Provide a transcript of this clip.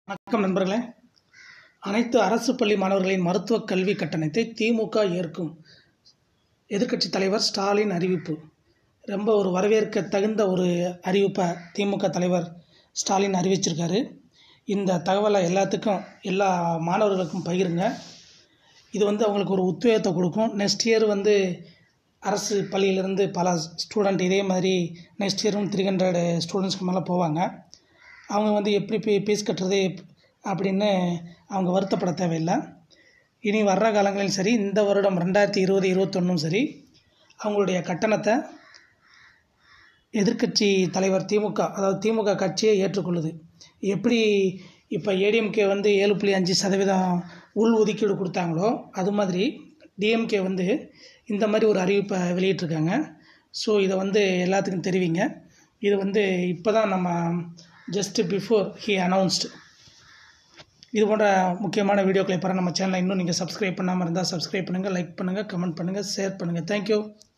வணக்கம் நண்பர்களே அனைத்து அரசு பள்ளி மாணவர்களின் மருத்துவக் கல்வி கட்டணத்தை திமுக ஏற்கும் எதிர்க்கட்சித் தலைவர் ஸ்டாலின் அறிவிப்பு ரொம்ப ஒரு வரவேற்க தகுந்த ஒரு அறிவிப்பை திமுக தலைவர் ஸ்டாலின் அறிவிச்சிருக்காரு இந்த தகவலை எல்லாத்துக்கும் எல்லா மாணவர்களுக்கும் பகிருங்க இது வந்து அவங்களுக்கு ஒரு உத்வேகத்தை கொடுக்கும் நெக்ஸ்ட் இயர் வந்து அரசு பள்ளியிலேருந்து பல ஸ்டூடெண்ட் இதே மாதிரி நெக்ஸ்ட் இயரும் த்ரீ ஹண்ட்ரட் ஸ்டூடெண்ட்ஸ்க்கு மேலே போவாங்க அவங்க வந்து எப்படி பீ ஃபீஸ் கட்டுறது அப்படின்னு அவங்க வருத்தப்பட தேவையில்லை இனி வர்ற காலங்களிலும் சரி இந்த வருடம் ரெண்டாயிரத்தி இருபது இருபத்தொன்னும் சரி அவங்களுடைய கட்டணத்தை எதிர்க்கட்சி தலைவர் திமுக அதாவது திமுக கட்சியே ஏற்றுக்கொள்ளுது எப்படி இப்போ ஏடிஎம்கே வந்து ஏழு புள்ளி அஞ்சு சதவீதம் உள் ஒதுக்கீடு கொடுத்தாங்களோ அது மாதிரி டிஎம்கே வந்து இந்த மாதிரி ஒரு அறிவிப்பை வெளியிட்டிருக்காங்க ஸோ இதை வந்து எல்லாத்துக்கும் தெரிவிங்க இது வந்து இப்போ தான் நம்ம ஜஸ்ட் பிஃபோர் ஹி அனௌன்ஸ்டு இது போன்ற முக்கியமான வீடியோக்களை பெற நம்ம சேனலை இன்னும் நீங்கள் சப்ஸ்கிரைப் பண்ணாமல் இருந்தால் சப்ஸ்கிரைப் பண்ணுங்கள் லைக் பண்ணுங்கள் கமெண்ட் பண்ணுங்கள் ஷேர் பண்ணுங்கள் தேங்க்யூ